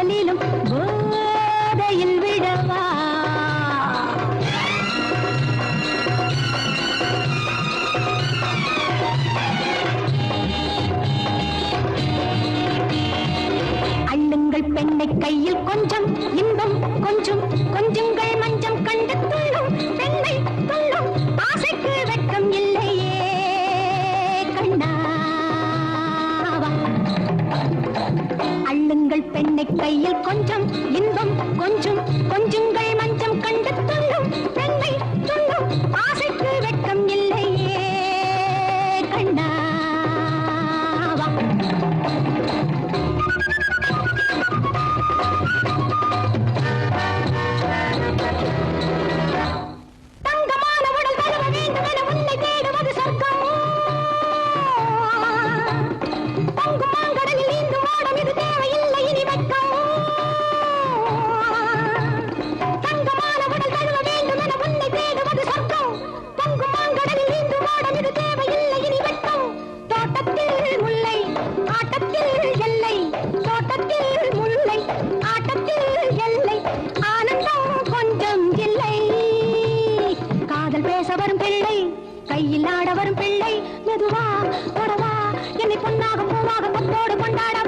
காதலிலும் போதையில் விடவா அள்ளுங்கள் பெண்ணை கையில் கொஞ்சம் இன்பம் கொஞ்சம் கொஞ்சங்கள் மஞ்சம் கண்டு துள்ளும் பெண்ணை துள்ளும் ஆசைக்கு வெட்கம் இல்லையே கண்ணாவா அள்ளுங்கள் பெண்ணை கையில் கொஞ்சம் இன்பம் கொஞ்சம் கொஞ்சங்கள் மஞ்சம் கண்டு துள்ளும் பெண்ணை துள்ளும் ஆசைக்கு வெட்கம் இல்லையே கண்ணாவா தங்கமான உடல் தருவ வேண்டும் என உன்னை தேடுவது சொர்க்கம் பொங்கும் மாங்கடலில் நீந்தும் ஓடம் இது தேவையில்லை இனி வெட்கம் தங்கமான உடல் தருவ வேண்டும் என உன்னை தேடுவது சொர்க்கம் பொங்கும் மாங்கடலில் நீந்தும் ஓடம் இது தேவையில்லை இனி வெட்கம் தோட்டத்தில் முல்லை ஆட்டத்தில் எல்லை தோட்டத்தில் முல்லை ஆட்டத்தில் எல்லை ஆனந்தம் கொஞ்சம் இல்லை காதல் பேச வரும் பிள்ளை கையில் ஆட வரும் பிள்ளை மெதுவா தொடவா என்னை பொன்னாக பூவாக முத்தோடு கொண்டாட